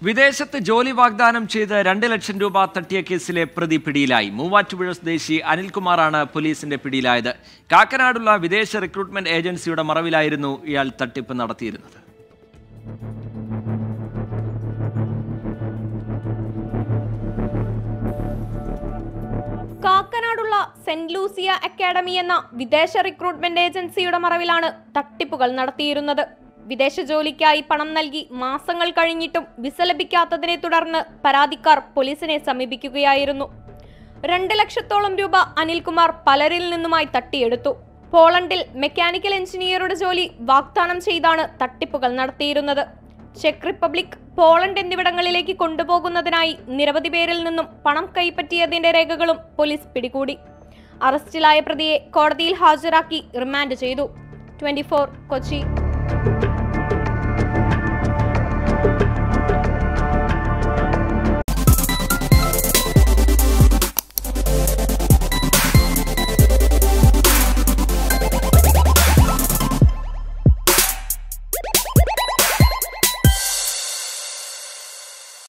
വിദേശത്ത് ജോലി വാഗ്ദാനം ചെയ്ത് രണ്ട് ലക്ഷം രൂപ തട്ടിയ കേസിലെ പ്രതി പിടിയിലായി മൂവാറ്റുപുഴ സ്വദേശി അനിൽകുമാറാണ് പോലീസിന്റെ പിടിയിലായത് കാക്കനാടുള്ള വിദേശ റിക്രൂട്ട്മെന്റ് ഏജൻസിയുടെ മറവിലായിരുന്നു ഇയാൾ തട്ടിപ്പ് നടത്തിയിരുന്നത് കാക്കനാടുള്ള സെന്റ് ലൂസിയ അക്കാഡമി എന്ന വിദേശ റിക്രൂട്ട്മെന്റ് ഏജൻസിയുടെ മറവിലാണ് തട്ടിപ്പുകൾ നടത്തിയിരുന്നത് വിദേശ ജോലിക്കായി പണം നൽകി മാസങ്ങൾ കഴിഞ്ഞിട്ടും വിസ ലഭിക്കാത്തതിനെ തുടർന്ന് പരാതിക്കാർ പോലീസിനെ സമീപിക്കുകയായിരുന്നു രണ്ട് ലക്ഷത്തോളം രൂപ അനിൽകുമാർ പലരിൽ നിന്നുമായി തട്ടിയെടുത്തു പോളണ്ടിൽ മെക്കാനിക്കൽ എഞ്ചിനീയറുടെ ജോലി വാഗ്ദാനം ചെയ്താണ് തട്ടിപ്പുകൾ നടത്തിയിരുന്നത് ചെക്ക് റിപ്പബ്ലിക് പോളണ്ട് എന്നിവിടങ്ങളിലേക്ക് കൊണ്ടുപോകുന്നതിനായി നിരവധി പേരിൽ നിന്നും പണം കൈപ്പറ്റിയതിന്റെ രേഖകളും പോലീസ് പിടികൂടി അറസ്റ്റിലായ പ്രതിയെ കോടതിയിൽ ഹാജരാക്കി റിമാൻഡ് ചെയ്തു ട്വന്റി കൊച്ചി